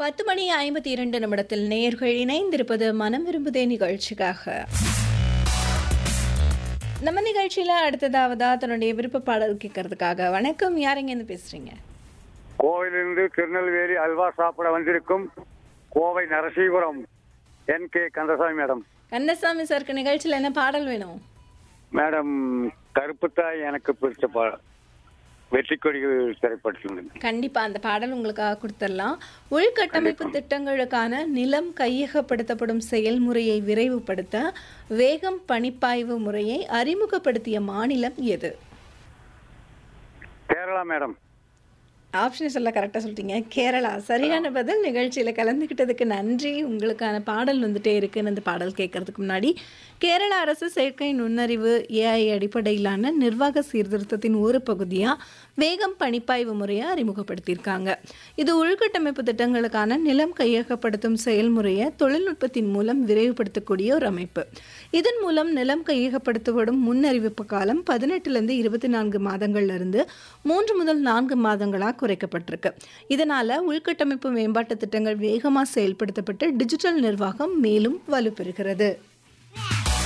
பத்து மணி ஐம்பத்தி இரண்டு நிமிடத்தில் நேர்கள் இணைந்திருப்பது மனம் விரும்புதே நிகழ்ச்சிக்காக நம்ம நிகழ்ச்சியில அடுத்ததாவதா தன்னுடைய விருப்ப பாடல் கேட்கறதுக்காக வணக்கம் யாருங்க இருந்து பேசுறீங்க கோவிலிருந்து திருநெல்வேலி அல்வா சாப்பிட வந்திருக்கும் Kovai Narasipuram N K Kandasamy madam Kandasamy சாருக்கு நிகழ்ச்சியில என்ன பாடல் வேணும் மேடம் கருப்புத்தாய் எனக்கு பிடிச்ச பா வெற்றி கொடிகள் திரைப்படத்தில் கண்டிப்பா அந்த பாடல் உங்களுக்காக கொடுத்துடலாம் உள்கட்டமைப்பு திட்டங்களுக்கான நிலம் கையகப்படுத்தப்படும் செயல்முறையை விரைவுபடுத்த வேகம் பணிப்பாய்வு முறையை அறிமுகப்படுத்திய மாநிலம் எது கேரளா மேடம் ஆப்ஷன்ஸ் எல்லாம் கரெக்டாக சொல்லிட்டீங்க கேரளா சரியான பதில் நிகழ்ச்சியில் கலந்துக்கிட்டதுக்கு நன்றி உங்களுக்கான பாடல் வந்துட்டே இருக்குன்னு அந்த பாடல் கேட்கறதுக்கு முன்னாடி கேரள அரசு செயற்கை நுண்ணறிவு ஏஐ அடிப்படையிலான நிர்வாக சீர்திருத்தத்தின் ஒரு பகுதியாக வேகம் பணிப்பாய்வு முறையை அறிமுகப்படுத்தியிருக்காங்க இது உள்கட்டமைப்பு திட்டங்களுக்கான நிலம் கையகப்படுத்தும் செயல்முறையை தொழில்நுட்பத்தின் மூலம் விரைவுபடுத்தக்கூடிய ஒரு அமைப்பு இதன் மூலம் நிலம் கையகப்படுத்தப்படும் முன்னறிவிப்பு காலம் பதினெட்டுலேருந்து இருபத்தி நான்கு மாதங்கள்ல இருந்து மூன்று முதல் நான்கு மாதங்களாக குறைக்கப்பட்டிருக்கு இதனால உள்கட்டமைப்பு மேம்பாட்டு திட்டங்கள் வேகமாக செயல்படுத்தப்பட்டு டிஜிட்டல் நிர்வாகம் மேலும் வலுப்பெறுகிறது